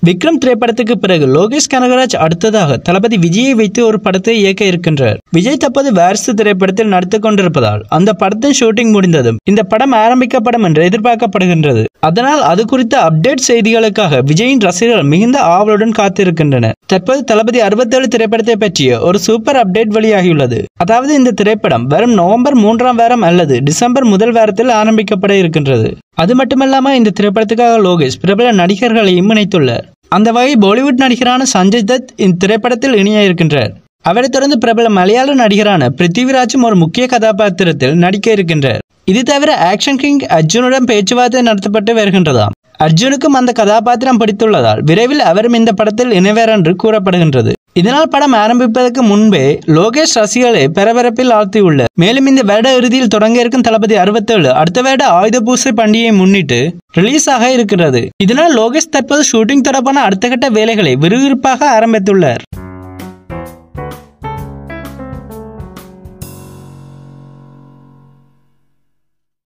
விக்ரம் திரைப்படத்துக்கு பிறகு லோகேஷ் கனகராஜ் அடுத்ததாக தளபதி விஜயை வைத்து ஒரு படத்தை இயக்க இருக்கின்றார் விஜய் தற்போது வாரிசு திரைப்படத்தில் நடித்துக் கொண்டிருப்பதால் அந்த படத்தின் ஷூட்டிங் முடிந்ததும் இந்த படம் ஆரம்பிக்கப்படும் என்று எதிர்பார்க்கப்படுகின்றது அதனால் அது குறித்த அப்டேட் செய்திகளுக்காக விஜயின் ரசிகர்கள் மிகுந்த ஆவலுடன் காத்திருக்கின்றனர் தற்போது தளபதி அறுபத்தேழு திரைப்படத்தை பற்றிய ஒரு சூப்பர் அப்டேட் வெளியாகியுள்ளது அதாவது இந்த திரைப்படம் வரும் நவம்பர் மூன்றாம் வாரம் அல்லது டிசம்பர் முதல் வாரத்தில் ஆரம்பிக்கப்பட இருக்கின்றது அது மட்டுமல்லாம இந்த திரைப்படத்துக்காக லோகேஷ் பிரபல நடிகர்களையும் இணைத்துள்ளார் அந்த வகை பாலிவுட் நடிகரான சஞ்சய் தத் இந்த திரைப்படத்தில் இணைய இருக்கின்றார் அவரைத் தொடர்ந்து பிரபல மலையாள நடிகரான பிருத்திவிராஜும் ஒரு முக்கிய கதாபாத்திரத்தில் நடிக்க இருக்கின்றார் இது தவிர ஆக்ஷன் கிங் அர்ஜுனுடன் பேச்சுவார்த்தை நடத்தப்பட்டு வருகின்றதாம் அர்ஜுனுக்கும் அந்த கதாபாத்திரம் பிடித்துள்ளதால் விரைவில் அவரும் இந்த படத்தில் இணைவர் என்று கூறப்படுகின்றது இதனால் படம் ஆரம்பிப்பதற்கு முன்பே லோகேஷ் ரசிகர்களை பரபரப்பில் ஆழ்த்தியுள்ளார் மேலும் இந்த வருட இறுதியில் தொடங்க இருக்கும் தளபதி அறுபத்தேழு அடுத்த வருட ஆயுத பூசை பண்டிகையை முன்னிட்டு ரிலீஸ் ஆக இருக்கிறது இதனால் லோகேஷ் தற்போது ஷூட்டிங் தொடர்பான அடுத்த கட்ட வேலைகளை விறுவிறுப்பாக ஆரம்பித்துள்ளார்